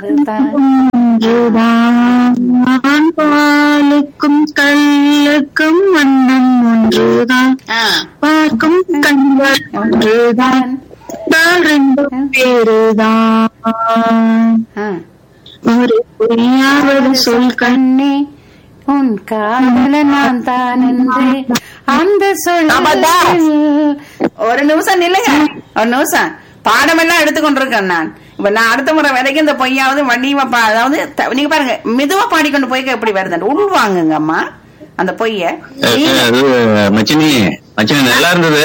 ஒன்றுதான் பாலுக்கும் கல்லுக்கும் வண்ணம் ஒன்றுதான் ஆ, பார்க்கும் கண்கள் ஒன்றுதான் நாள் ரெண்டும் வேறுதான் ஆ. ஒரு புரியாவது சொல் கண் கண்ணே உன் காதல நான் தான் என்று அந்த சொல் ஒரு நிமிஷம் நில்லுங்க ஒரு நிமிஷம் பாடமெல்லாம் எடுத்துக்கொண்டிருக்கேன் நான் இப்ப நான் அடுத்த முறை வரைக்கும் இந்த பொய்யாவது வண்டியுமா பா அதாவது த- நீங்க பாருங்க மெதுவா பாடிக்கொண்டு போய்க்க எப்படி வருது உள்வாங்குங்க அம்மா அந்த பொய்ய அது மச்சினி மச்சினி நல்லா இருந்தது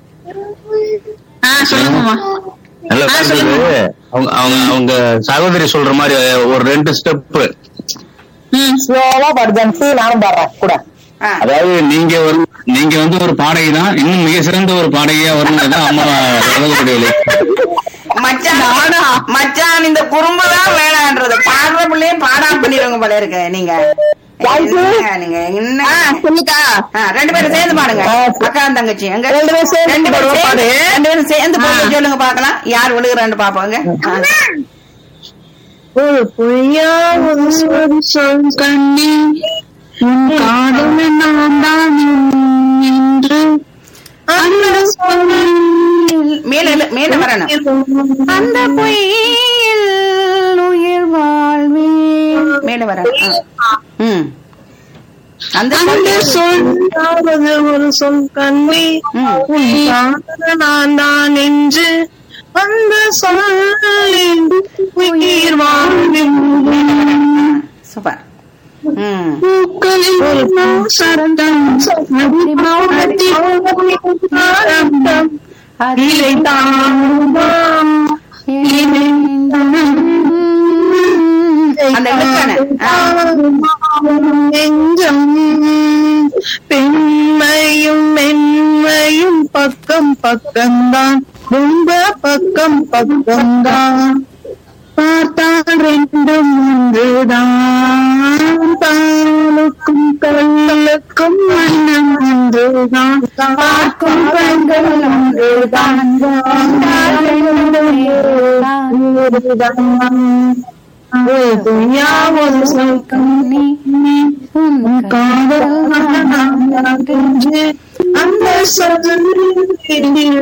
ஆ சொல்லுங்கம்மா நல்லா ஆ, இருந்தது சொல்லுங்க. அவங்க அவங்க அவங்க சகோதரி சொல்ற மாதிரி ஒரு ரெண்டு ஸ்டெப் ம் ஸ்லோவா பாடுதான் சி நானும் பாடுறேன் கூட ஆ, அதாவது நீங்க வந்து நீங்க வந்து ஒரு பாடகி தான் இன்னும் மிக சிறந்த ஒரு பாடகியா வரணும் அம்மா உலகக்கூடிய மச்சான் மச்சான் இந்த குறும்பு தான் வேணான்றது பாடுற பிள்ளையே பாடாம பண்ணிடுவாங்க போல இருக்கு நீங்க என்னங்க நீங்க என்ன சொல்லுக்கா ஆ, ரெண்டு பேரும் சேர்ந்து பாடுங்க ஆ, அக்கா தங்கச்சி எங்க ரெண்டு பேரும் சேர்ந்து ரெண்டு பேரும் பாடுவோம், சேர்ந்து பாடு. ரெண்டு பேரும் சேர்ந்து போய் சொல்லுங்க பாக்கலாம் யார் விழுகிறான்னு பாப்போங்க ஆ. ஒரு பொய்யா ஒரு சொல் சொல் கண்ணி உன் காதல நான் தான் என்று அந்த சொல்லில் மேல இல்ல- மேல வரணும் அந்த பொய்யில் உயிர் வாழ்வே மேல வரணும் ஆ. ம் அந்த அந்த சொல்லு. சொல்லாவது ஒரு சொல் கண்ணி ம். உன் காதல நான் தான் என்று அந்த சொல்லில் உயிர் வாழ்வில் சூப்பர் ம் பூக்களில் ஒரு சரந்தம் ஆரம்பம் அது இதைத்தான் அந்த இழுக்கான ஆ. நெஞ்சம் பெண்மையும் மென்மையும் பக்கம் பக்கம்தான் ரொம்ப பக்கம் பக்கம்தான் பார்த்தால் ரெண்டும் ஒன்றுதான் பாலுக்கும் கல்லுக்கும் மண்ணும் ஒன்றுதான் பார்க்கும் கண்கள் ஒன்றுதான் பார்த்தால் ரெண்டும் ஒன்றுதான் துணியா ஒரு சொல் கண்ணி உன் காதல் என்று அந்த சொல்லில்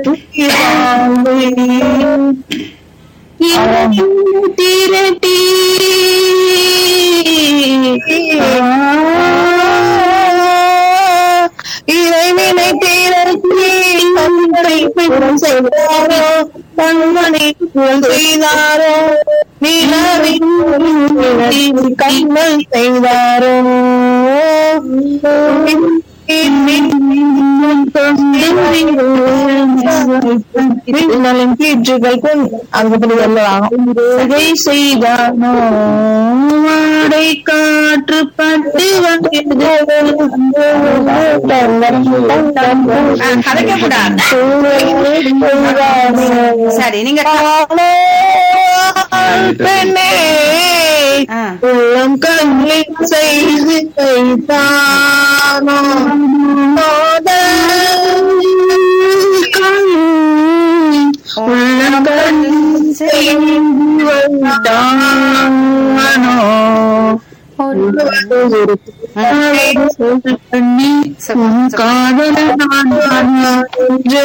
திரட்டி இறைவினை திரட்டி கண்களை பிறம் செய்தாரோ கண்மணி புகழ் செய்தாரோ நிலவின் கண்கள் செய்தாரோ கீற்றுகள் கொண்டு அங்கே எல்லாம் இதை செய்தானோ வாடை காற்று பட்டு வந்தது ஆ, கதைக்க கூடாது சரி நீங்க பெண்ணே ஆ. உள்ளம் கண்ணில் செய்து வைத்தானோ உள்ளம் கண்ணில் செய்து வைத்தானோ பண்ணி உன் காதல நான் என்று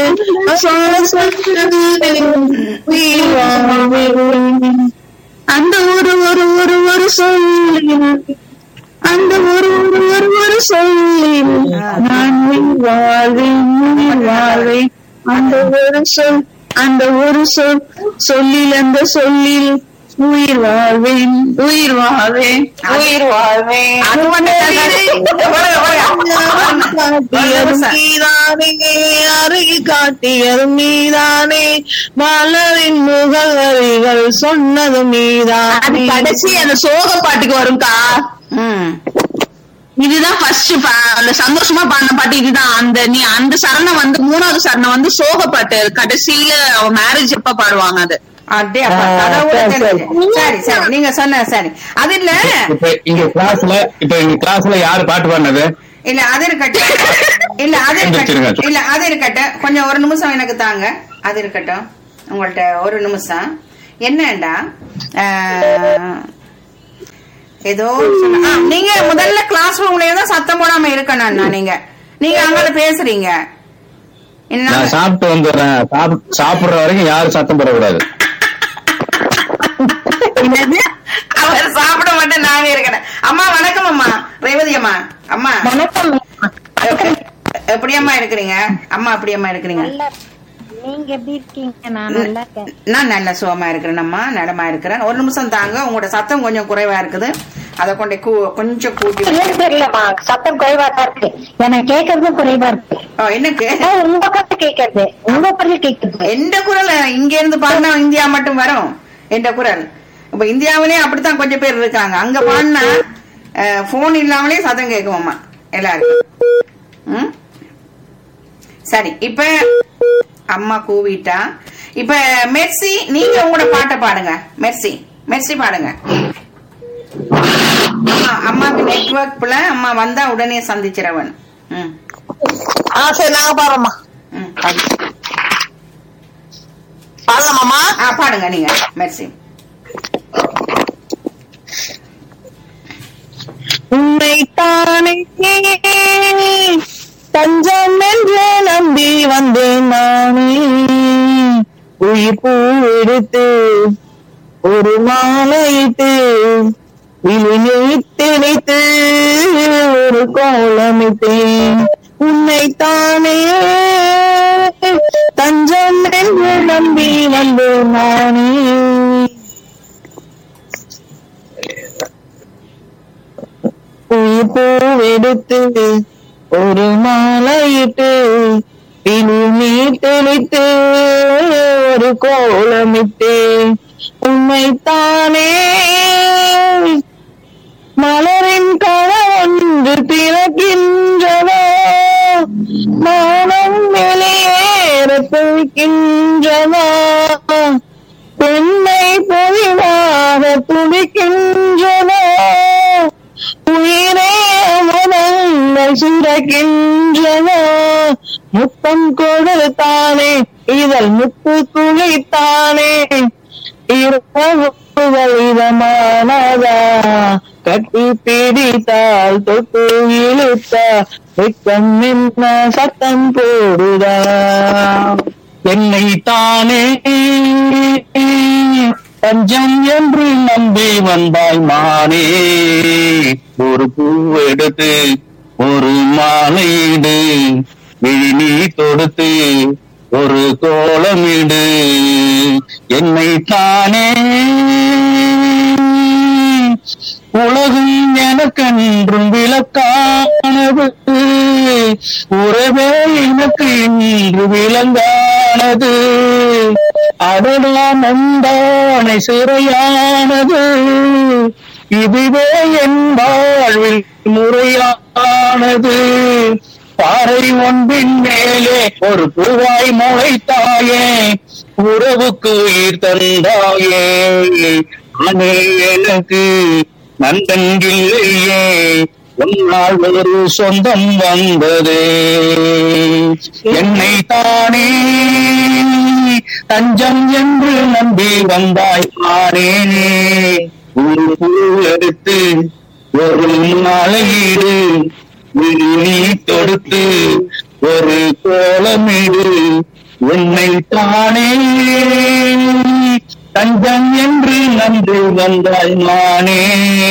அந்த ஒரு ஒரு ஒரு ஒரு சொல்லில் அந்த ஒரு ஒரு ஒரு ஒரு சொல்லில் நான் உயிர் வாழ்வேன் உயிர் வாழ்வேன் அந்த ஒரு சொல் அந்த ஒரு சொல் சொல்லில் அந்த சொல்லில் உயிர் வாழ்வேன் உயிர் வாழ்வேன் உயிர் வாழ்வேன் அது மட்டும் தான். காட்டியதும் நீதானே அருகில் காட்டியதும் நீதானே மலரின் முகவரிகள் சொன்னதும் நீதானே கடைசி அந்த சோக பாட்டுக்கு வரும்க்கா ம் இதுதான் ஃபர்ஸ்ட் அந்த சந்தோஷமா பாடின பாட்டு இதுதான் அந்த நீ அந்த சரணம் வந்து மூணாவது சரணம் வந்து சோக பாட்டு கடைசியில அவ மேரேஜ் எப்ப பாடுவாங்க அது அப்படியே அப்ப ஆ, அதை கூட சரி, சரி. தெரிஞ்சு. சரி சரி நீங்க சொன்ன சரி அது இல்ல இப்ப இங்க கிளாஸ்ல இப்ப எங்க கிளாஸ்ல யாரு பாட்டு பாடினது இல்ல அது இருக்கட்டும் இல்ல அது எந்திரிச்சிருங்க. இருக்கட்டும் இல்ல அது இருக்கட்டும் கொஞ்சம் ஒரு நிமிஷம் எனக்கு தாங்க அது இருக்கட்டும் உங்கள்ட்ட ஒரு நிமிஷம் என்னடா ஆஹ், ஏதோ சொன்ன- ஆ, நீங்க முதல்ல கிளாஸ் ரூம்லயே தான் சத்தம் போடாம இருக்கணும் அண்ணா நீங்க நீங்க அங்க பேசுறீங்க என்ன நான் சாப்பிட்டு வந்துடுறேன் சாப்பிட்- சாப்பிடுற வரைக்கும் யாரும் சத்தம் போடக்கூடாது அவர் சாப்பிட மாட்டேன் நாங்க இருக்கணும் அம்மா வணக்கம் அம்மா ரேவதி அம்மா அம்மா வணக்கம் எ- எப்படி அம்மா இருக்கிறீங்க அம்மா எப்படி அம்மா இருக்கிறீங்க நல்லா நீங்க எப்படி இருக்கீங்க நான் நல்லா இருக்கேன் நான் நல்ல சுகமா இருக்கிறேன் அம்மா நலமா இருக்கிறேன் ஒரு நிமிஷம் தாங்க உங்களோட சத்தம் கொஞ்சம் குறைவா இருக்குது அதை கொண்டு கூ- கொஞ்சம் கூட்டி ஏன் தெரியலமா சத்தம் குறைவா தான் இருக்கு எனக்கு கேட்கறதும் குறைவா இருக்கு ஓ, எனக்கு ஆனா, உங்க பக்கம் கேட்கறது உங்க பக்கம் கேட்கறது எந்த குரல் இங்க இருந்து பாடினா இந்தியா மட்டும் வரும் எந்த குரல் இப்ப இந்தியாவிலே அப்படித்தான் கொஞ்சம் பேர் இருக்காங்க அங்க பாடினா போன் இல்லாமலே சத்தம் கேட்கும் அம்மா எல்லாருக்கும் ம்? சரி இப்ப அம்மா கூவிட்டா இப்ப மெர்சி நீங்க உங்களோட பாட்டை பாடுங்க மெர்சி மெர்சி பாடுங்க அம்மா அம்மாக்கு நெட்வொர்க்ல அம்மா வந்தா உடனே சந்திச்சிடவன் ம் ஆ சரி நாங்க பாடுறோம்மா ம் பாடலாமாமா ஆ பாடுங்க நீங்க மெர்சி உன்னைத்தானே தஞ்சம் என்று நம்பி வந்தேன் நானே உயிர் பூ எடுத்து ஒரு மாலையிட்டு விழி திணித்து ஒரு கோலமிட்டேன் உன்னைத்தானே தஞ்சம் என்று நம்பி வந்தேன் நானே பூவெடுத்து ஒரு மாலையிட்டு இனி தெளித்து ஒரு கோலமிட்டு உண்மைத்தானே மலரின் கணவன்று பிறக்கின்றதோ மானம் வெளியேற துடிக்கின்றதோ பெண்ணை பொழிவாக துடிக்கின்றதோ உயிரே மனங்கள் சுரக்கின்றதோ முத்தம் கொடுத்தானே இதழ் முத்து குளித்தானே இரவுகள் இதமானதா கட்டி பிடித்தால் தொட்டு இழுத்தா வெக்கம் என்ன சத்தம் போடுதா என்னை தானே பஞ்சம் என்று நம்பி வந்தாய் மானே ஒரு பூவெடுத்து ஒரு மாலையிடு விழி நீ தொடுத்து ஒரு கோலமிடு என்னை தானே உலகம் எனக்கென்றும் விளக்கானது உறவே எனக்கு இன்று விளங்கானது அடடா நந்தானை சிறையானது இதுவே என் வாழ்வில் முறையானது பாறை ஒன்றின் மேலே ஒரு பூவாய் முளைத்தாயே உறவுக்கு உயிர் தந்தாயே அனே எனக்கு நண்பன் இல்லையே உன்னால் ஒரு சொந்தம் வந்தது என்னை தானே தஞ்சம் என்று நம்பி வந்தாய் ஆனே ஒரு பூ எடுத்து ஒரு மாலையீடு நீ தொடுத்து ஒரு கோலமிடு உன்னை தானே தஞ்சம் என்று நன்றி வந்தாய் நானே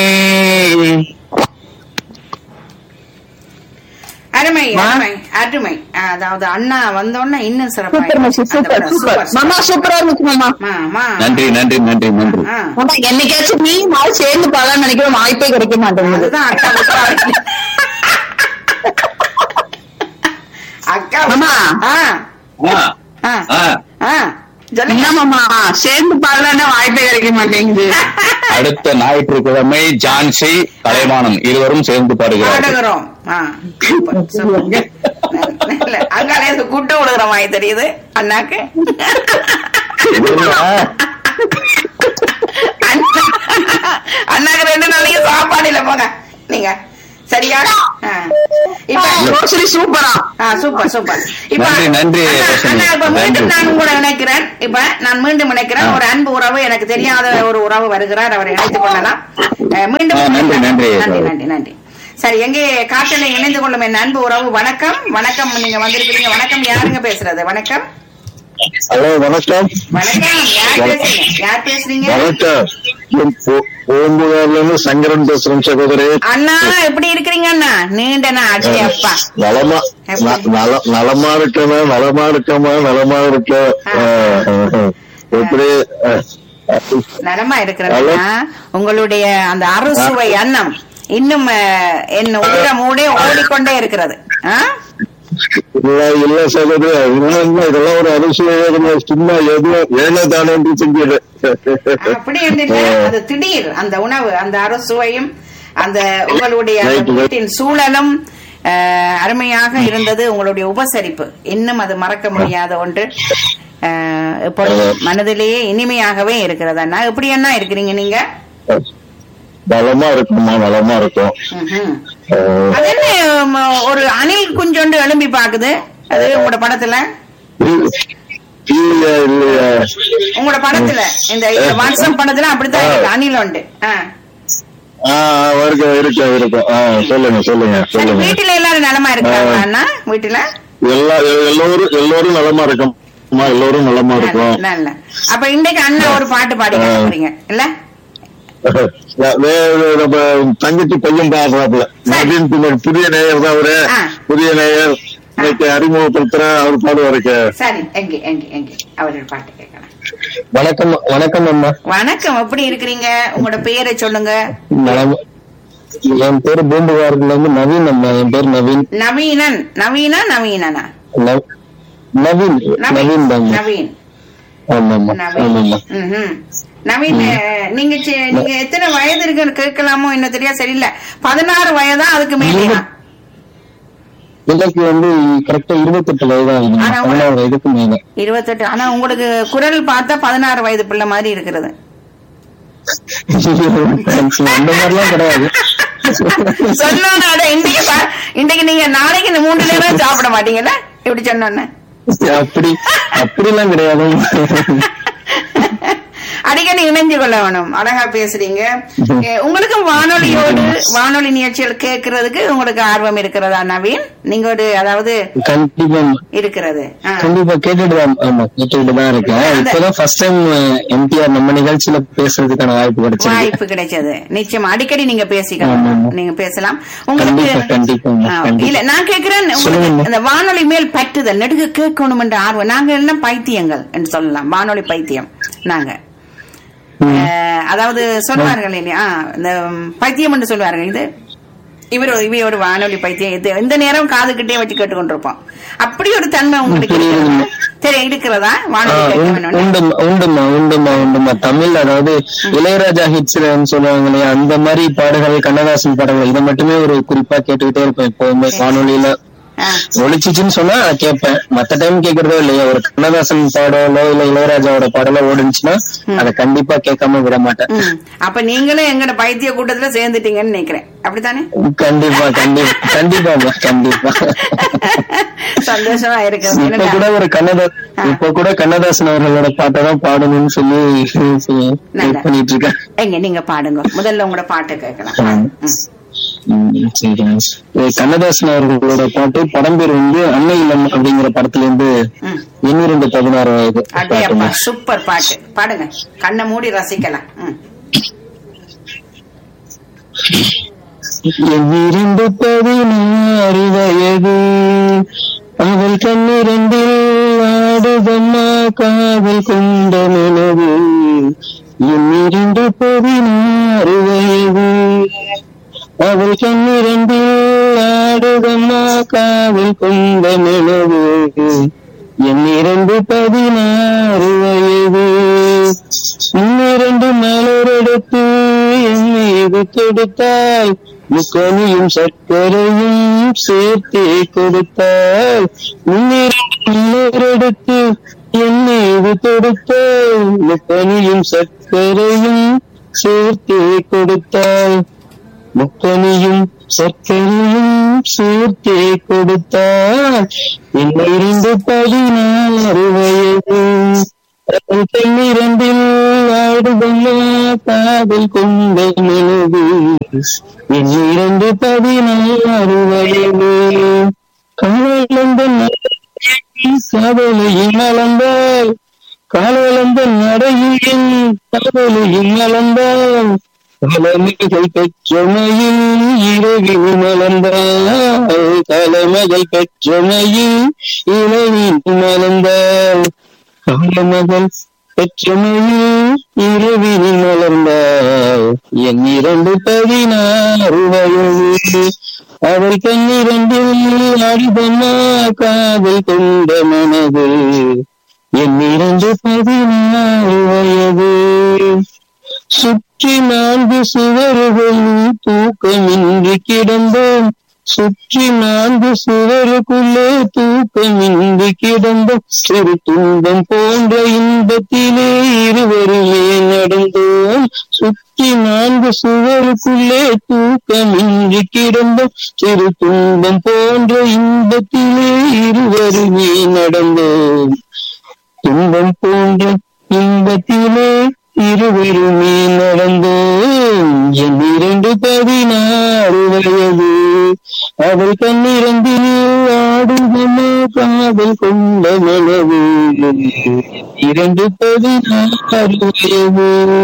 அருமை அருமை அருமை அதாவது அண்ணா வந்தோடனே இன்னும் சிறப்பா சூப்பர் சூப்பர் மாமா சூப்பரா இருந்துச்சு மாமா மாமா நன்றி நன்றி நன்றி நன்றி ஆ, மாமா என்னைக்காச்சும் நீ நாள் சேர்ந்து பாடலாம்னு நினைக்கிற வாய்ப்பே கிடைக்க மாட்டேங்குது அதுதான் அக்கா விட்டுறாங்க. அக்கா மாமா. ஆ ஆ, ஆ ஆ. ஆ சொல்லுங்க என்ன மாமா சேர்ந்து பாடலாம்னா வாய்ப்பே கிடைக்க மாட்டேங்குது அடுத்த ஞாயிற்றுக்கிழமை ஜான்சி கலைவாணன் இருவரும் சேர்ந்து பாடுகிறார்கள் பாடுகிறோம் ஆ, சூப்பர், சூப்பர். நல்ல. அங்காலே இருந்து குட்டு விடுகிற மாதிரி தெரியுது அண்ணாக்கு அண்ணாக்கு ரெண்டு நாளைக்கு சாப்பாடு இல்ல போங்க நீங்க சரியா ஆ. இப்ப ரோசரி சூப்பரா ஆ, சூப்பர் சூப்பர் இப்ப நன்றி, நன்றி, அண்ணா, ரோஷினி. அண்ணா, இப்ப மீண்டும் நன்றி. நான் உங்களை இணைக்கிறேன் இப்ப நான் மீண்டும் இணைக்கிறேன் ஆ. ஒரு அன்பு உறவு எனக்கு தெரியாத ஒரு உறவு வருகிறார் அவரை இணைத்துக் கொள்ளலாம் அஹ், மீண்டும் ஆ, நன்றி, நன்றி. நன்றி நன்றி நன்றி சரி எங்கே காற்றலை இணைந்து கொள்ளும் என் அன்பு உறவு வணக்கம் வணக்கம் நீங்க வந்திருக்கிறீங்க வணக்கம் யாருங்க பேசுறது வணக்கம் ஹலோ வணக்கம் வணக்கம் யார் பேசுறீங்க யார் பேசுறீங்க வணக்கம் பூம்புகார்ல இருந்து சங்கரன் பேசுறேன் சகோதரி அண்ணா எப்படி இருக்கிறீங்க அண்ணா நீண்ட நாள் அப்பா நலமா ந- நல- நலமா இருக்கணும் நலமா இருக்கமா நலமா இருக்க அஹ், அஹ், எப்படி அஹ், நலமா இருக்கிறதா உங்களுடைய அந்த அறுசுவை அன்னம் இன்னும் அஹ், என் உதிரமூடே ஓடிக்கொண்டே இருக்கிறது ஆ? இல்ல இல்ல சகோதரி இன்னும் இல்ல, இதெல்லாம் ஒரு அரசியல் சும்மா எதுவும் ஏனோ தானே செஞ்சது அப்படி என்று இல்ல, அது திடீர் அந்த உணவு அந்த அறுசுவையும் அந்த உங்களுடைய அந்த Right, right. வீட்டின் சூழலும் அஹ், அருமையாக இருந்தது உங்களுடைய உபசரிப்பு இன்னும் அது மறக்க முடியாத ஒன்று அஹ், எப்பொழுதும் மனதிலேயே இனிமையாகவே இருக்கிறது அண்ணா எப்படி அண்ணா இருக்கிறீங்க நீங்க நலமா இருக்குமா நலமா இருக்கும் ம்ஹும். அஹ், அது என்ன ம, ஒரு அணில் குஞ்சொண்டு எழும்பி பாக்குது அது உங்களோட படத்துல இல்லையா இல்லையா உங்களோட படத்துல இந்த இந்த வாட்ஸ்அப் படத்துல அப்படித்தான் இருக்கு அணில் உண்டு ஆ. ஆஹ் இருக்கு இருக்கு இருக்கு ஆஹ் சொல்லுங்க சொல்லுங்க சரி சொல்லுங்க வீட்டுல எல்லாரும் நலமா இருக்காங்களா அண்ணா வீட்டுல எல்லா எல்லோரும் எல்லோரும் நலமா இருக்கும் அம்மா எல்லோரும் நலமா இருக்கும் நல்ல, நல்ல அப்ப இன்னைக்கு அண்ணா ஒரு பாட்டு பாடி காட்ட போறீங்க இல்ல வே- வே- நம்ம தங்கச்சி பையன் பாடுறாப்புல நவீன் குமார் புதிய நேயர் தான் அவரு ஆ. புதிய நேயர் இன்னைக்கு அறிமுகப்படுத்துறேன் அவர் பாடுவாருக்கு சரி எங்க எங்க எங்க அவரோட பாட்டு கேட்கலாம் வணக்கம் வணக்கம் அம்மா வணக்கம் எப்படி இருக்கிறீங்க உங்களோட பேரை சொல்லுங்க நலம் என் பேரு பூம்புகார்ல இருந்து நவீன் அம்மா என் பேர் நவீன் நவீனன் நவீனா நவீனனா நவ்- நவீன் நவீன் தாங்க நவீன் ஆமா ஆமா நவீன் ஆமாம்மா ம்ஹும். நவீன் அஹ், நீங்க சி- நீங்க எத்தனை வயது இருக்குன்னு கேட்கலாமோ என்ன தெரியா சரியில்ல பதினாறு வயதா அதுக்கு மேலேயா எனக்கு வந்து கரெக்டா இருபத்தெட்டு வயது ஆகுது ஆனா உங்க- பதினாறு வயதுக்கு மேல இருபத்தெட்டு ஆனா உங்களுக்கு குரல் பார்த்தா பதினாறு வயது பிள்ளை மாதிரி இருக்கிறது அந்த மாதிரிலாம் கிடையாது சொன்னோன்னு அட, இன்னைக்கு பா- இன்னைக்கு நீங்க நாளைக்கு இந்த மூன்று நேரம் சாப்பிட மாட்டீங்கல்ல இப்படி சொன்னோன்னு அப்படி அப்படிலாம் கிடையாது அடிக்கடி இணைஞ்சு கொள்ள வேணும் அழகா பேசுறீங்க எ, உங்களுக்கும் வானொலியோடு வானொலி நிகழ்ச்சிகள் கேட்கறதுக்கு உங்களுக்கு ஆர்வம் இருக்கிறதா நவீன் நீங்க ஒரு அதாவது கண்டிப்பா இருக்கிறது ஆ. கண்டிப்பா கேட்டுட்டு தான் ஆமா கேட்டுட்டு தான் இருக்கேன் இப்பதான் ஃபர்ஸ்ட் டைம் எம்டிஆர் நம்ம நிகழ்ச்சியில பேசுறதுக்கான வாய்ப்பு கிடைச்சிருக்கு வாய்ப்பு கிடைச்சது நிச்சயமா அடிக்கடி நீங்க ஆமா, பேசிக்கலாம் ஆமா. நீங்க பேசலாம் உங்களுக்கு கண்டிப்பா, கண்டிப்பா, ஆ, கண்டிப்பா. இல்ல நான் கேக்குறேன் உங்களுக்கு சொல்லுங்க. இந்த வானொலி மேல் பற்றுதல் நெடுக கேட்கணும் என்ற ஆர்வம் நாங்க எல்லாம் பைத்தியங்கள் என்று சொல்லலாம் வானொலி பைத்தியம் நாங்க அஹ், அதாவது சொல்வார்கள் இல்லையா ஆ, இந்த ம், பைத்தியம் என்று சொல்வார்கள் இது இவர் ஒரு- இவ ஒரு வானொலி பைத்தியம் இது எந்த நேரம் காதுகிட்டே வச்சு கேட்டுக்கொண்டிருப்போம் அப்படி ஒரு தன்மை உங்களுக்கு இருக்கிறதா? சரி இருக்கிறதா வானொலி கேட்க வேணும்னு உண்டுமா உண்டுமா உண்டுமா உண்டுமா தமிழ் அதாவது இளையராஜா ஹிட்ஸ் சொல்லுவாங்க இல்லையா அந்த மாதிரி பாடல்கள் கண்ணதாசன் பாடல்கள் இதை மட்டுமே ஒரு குறிப்பா கேட்டுக்கிட்டே இருப்பேன் எப்பவுமே வானொலியில ஆ. ஒழிச்சிச்சுன்னு சொன்னா கேட்பேன் மத்த டைம் கேக்குறதோ இல்லையா ஒரு கண்ணதாசன் பாடலோ இல்ல இளையராஜாவோட பாடலோ ஓடுச்சுன்னா அதை கண்டிப்பா கேட்காம விட மாட்டேன் ம். அப்ப நீங்களும் எங்கட பைத்திய கூட்டத்துல சேர்ந்துட்டீங்கன்னு நினைக்கிறேன் அப்படித்தானே கண்டிப்பா கண்டிப்பா கண்டிப்பா கண்டிப்பா சந்தோஷமா இருக்கு இப்ப என்னடா? கூட ஒரு கண்ணதா இப்ப கூட கண்ணதாசன் அவர்களோட பாட்டை தான் பாடணும்னு சொல்லி நல்ல. wait பண்ணிட்டு இருக்கேன் எங்க நீங்க பாடுங்க முதல்ல உங்களோட பாட்டு கேட்கலாம் ம். ம். ம், சரி ஏ, கண்ணதாசன் அவர்களோட பாட்டு படம் பேர் வந்து அன்னை இல்லம் அப்படிங்கிற படத்துல இருந்து ம். எண்ணிரண்டு பதினாறு வயது அடே அப்பா பாட்டுங்க. சூப்பர் பாட்டு பாடுங்க கண்ணை மூடி ரசிக்கலாம் ம். எண்ணிரண்டு பதினாறு வயது அவள் கண்ணிரண்டில் ஆடுதம்மா காதல் கொண்ட நிலவு எண்ணிரண்டு பதினாறு வயது அவள் கண்ணிரண்டில் ஆடுதம்மா காதல் கொண்ட நிலவு எண்ணிரண்டு பதினாறு வயது இன்னிரண்டு மலரெடுத்து என் மீது கொடுத்தால் முக்கனியும் சர்க்கரையும் சேர்த்தே கொடுத்தால் இன்னிரண்டு மலரெடுத்து என் மீது கொடுத்தால் முக்கனியும் சர்க்கரையும் சேர்த்தே கொடுத்தால் முக்கனியும் சர்க்கரையும் சேர்த்தே கொடுத்தார் இன்னிரண்டு பதினாறு வயது அவள் பன்னிரண்டில் ஆடுதல்ல காதல் கொண்ட மனது இன்னிரண்டு பதினாறு வயது காலந்த காதலையும் அளந்தால் காலந்த நடையில் காதலையும் அளந்தால் கலமகள் பெற்றமையில் இரவில் மலர்ந்தாள் கலமகள் பெற்றமையில் இரவில் மலர்ந்தாள் காலமகள் பெற்றமையில் இரவில் மலர்ந்தாள் என் இரண்டு பதினாறு வயது அவள் கண்ணிரண்டில் அடிதம்மா காதல் கொண்ட மனது என் இரண்டு பதினாறு வயது சுற்றி நான்கு சுவர்கள் தூக்கமின்றி கிடந்தோம் சுற்றி நான்கு சுவருக்குள்ளே தூக்கமின்றி கிடந்தோம் சிறு துன்பம் போன்ற இன்பத்திலே இருவருமே நடந்தோம் சுற்றி நான்கு சுவருக்குள்ளே தூக்கமின்றி கிடந்தோம் சிறு துன்பம் போன்ற இன்பத்திலே இருவருமே நடந்தோம் துன்பம் போன்ற இன்பத்திலே இருவருமே நடந்தோம் என் இரண்டு பதினாறு வயது அவள் கண்ணிரண்டில் ஆடுதமோ காதல் கொண்ட மனது இரண்டு பதினாறு வயது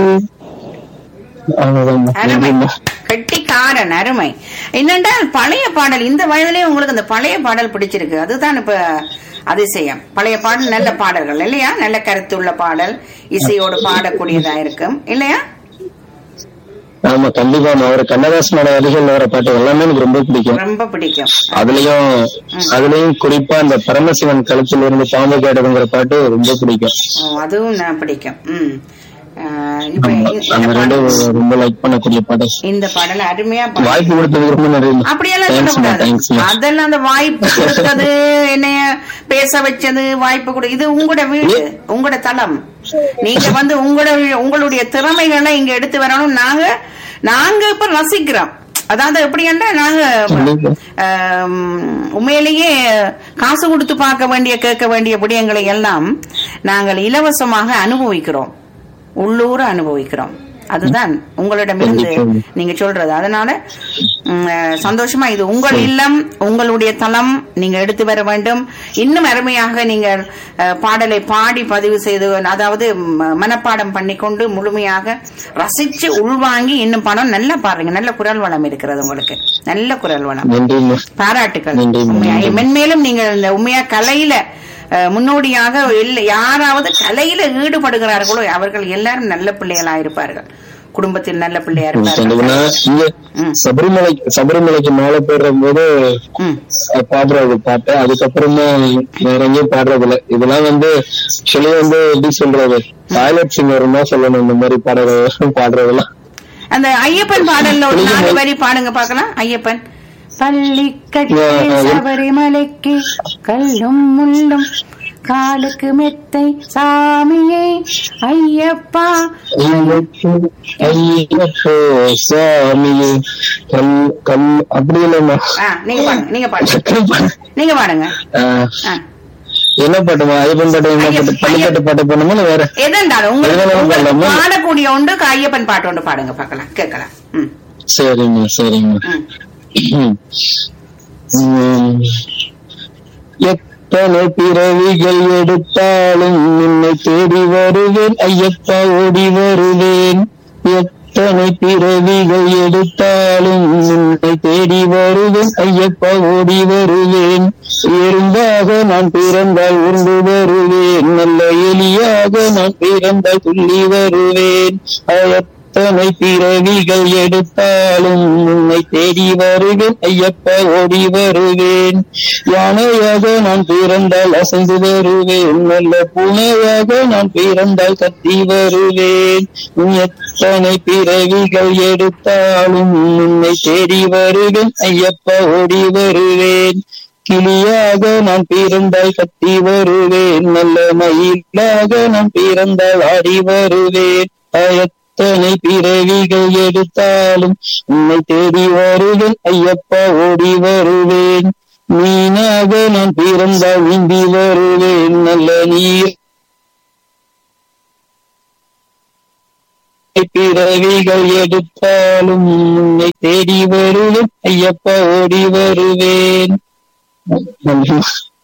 அருமை அவ்வளவுதான் கெட்டிக்காரன் அருமை என்னென்றால் பழைய பாடல் இந்த வயதிலே உங்களுக்கு அந்த பழைய பாடல் பிடிச்சிருக்கு அதுதான் இப்ப அதிசயம் பழைய பாடல் நல்ல பாடல்கள் இல்லையா நல்ல கருத்துள்ள பாடல் இசையோடு பாடக்கூடியதா இருக்கும் இல்லையா ஆமா கண்டிப்பா அவர் கண்ணதாசனோட வரிகள் வர பாட்டு எல்லாமே எனக்கு ரொம்ப பிடிக்கும் ரொம்ப பிடிக்கும் அதுலயும் அதுலயும் குறிப்பா அந்த பரமசிவன் கழுத்துல இருந்து பாம்பு கேட்டதுங்கிற பாட்டு ரொம்ப பிடிக்கும் ஓ, அதுவும் நான் பிடிக்கும் ம் ஆஹ் இப்ப ஆமா, இந்த அந்த ரெண்டு பாடல் ரொம்ப லைக் பண்ணக்கூடிய பாட்டு இந்த பாடல் அருமையா பாடு. வாய்ப்பு கொடுத்ததுக்கு ரொம்ப நன்றி அப்படியெல்லாம் தேங்க்ஸ் சொல்லக்கூடாது தேங்க்ஸ் அதெல்லாம் அந்த வாய்ப்பு கொடுத்தது என்னைய பேச வச்சது வாய்ப்பு கொடு இது உங்களோட வீடு உங்களோட தளம் நீங்க வந்து உங்களோட உங்களுடைய திறமைகளை இங்க எடுத்து வரணும் நாங்க நாங்க இப்ப ரசிக்கிறோம் அதாவது எப்படின்னா நாங்க கண்டிப்பா. ஆம், உண்மையிலேயே காசு கொடுத்து பார்க்க வேண்டிய கேட்க வேண்டிய விடயங்களை எல்லாம் நாங்கள் இலவசமாக அனுபவிக்கிறோம் உள்ளூர அனுபவிக்கிறோம் அதுதான் உங்களிடமிருந்து கண்டிப்பா. நீங்க சொல்றது அதனால ம், அஹ், சந்தோஷமா இது உங்கள் இல்லம் உங்களுடைய தளம் நீங்க எடுத்து வர வேண்டும் இன்னும் அருமையாக நீங்க அஹ், பாடலை பாடி பதிவு செய்து அதாவது ம- மனப்பாடம் பண்ணிக்கொண்டு முழுமையாக ரசிச்சு உள்வாங்கி இன்னும் பணம் நல்லா பாருங்க நல்ல குரல் வளம் இருக்கிறது உங்களுக்கு நல்ல குரல் வளம் நன்றிம்மா பாராட்டுக்கள் நன்றி, உண்மையா. நன்றி. மென்மேலும் நீங்கள் இந்த உண்மையா கலையில அஹ், முன்னோடியாக இல்ல யாராவது கலையில ஈடுபடுகிறார்களோ அவர்கள் எல்லாரும் நல்ல பிள்ளைகளா இருப்பார்கள் குடும்பத்தில் நல்ல பிள்ளையா கண்டிப்பா இருப்பார்கள் இங்க ம். சபரிமலை சபரிமலைக்கு மாலை போடுற போது ம். பாடுறது பாட்டு அதுக்கப்புறமா வேற எங்கேயும் பாடுறது இல்ல இதெல்லாம் வந்து ஆக்சுவலி வந்து எப்படி சொல்றது டாய்லெட் சிங்கர் தான் சொல்லணும் இந்த மாதிரி பாடுறது பாடுறதெல்லாம் அந்த ஐயப்பன் பாடல்ல ஒரு நாலு வரி பாடுங்க பார்க்கலாம் ஐயப்பன் பள்ளி கட்டி சபரிமலைக்கு கல்லும் முள்ளும் காலுக்கு மெத்தை சாமியே ஐயப்பா ஐயப்போ சாமியே கல் கல் அப்படி இல்லைம்மா ஆ, நீங்க பாடுங்க நீங்க பாடுங்க நீங்க பாடுங்க ஆஹ், ஆ. என்ன பாட்டுமா ஐயப்பன் பாட்டு என்ன பாட்டு ஐயப்பன் பள்ளிப்பாட்டு பாட்டு பண்ணுமா இல்ல வேற எதென்றாலும் உங்களுக்கு எதுனாலும் உங்களுக்கு பாடலாமா? பாடக்கூடிய ஒன்று ஐயப்பன் பாட்டு ஒன்று பாடுங்க பார்க்கலாம் கேட்கலாம் ம் சரிம்மா சரிம்மா ம் உம். எத்தனை பிறவிகள் எடுத்தாலும் உன்னை தேடி வருவேன் ஐயப்பா ஓடி வருவேன் எத்தனை பிறவிகள் எடுத்தாலும் உன்னை தேடி வருவேன் ஐயப்பா ஓடி வருவேன் எறும்பாக நான் பிறந்தால் உண்டு வருவேன் நல்ல எலியாக நான் பிறந்தால் துள்ளி வருவேன் எத்தனை பிறவிகள் எடுத்தாலும் உன்னை தேடி வருவேன் ஐயப்பா ஓடி வருவேன் யானையாக நான் பிறந்தால் அசைந்து வருவேன் நல்ல பூனையாக நான் பிறந்தால் கத்தி வருவேன் உன் எத்தனை பிறவிகள் எடுத்தாலும் உன்னை தேடி வருவேன் ஐயப்பா ஓடி வருவேன் கிளியாக நான் பிறந்தால் கத்தி வருவேன் நல்ல மயிலாக நான் பிறந்தால் ஆடி வருவேன் எத்தனை பிறவிகள் எடுத்தாலும் உன்னை தேடி வருவேன் ஐயப்பா ஓடி வருவேன் மீனாக நான் பிறந்தால் நீந்தி வருவேன் நல்ல நீர் பிறவிகள் எடுத்தாலும் உன்னை தேடி வருவேன் ஐயப்பா ஓடி வருவேன் நன்றி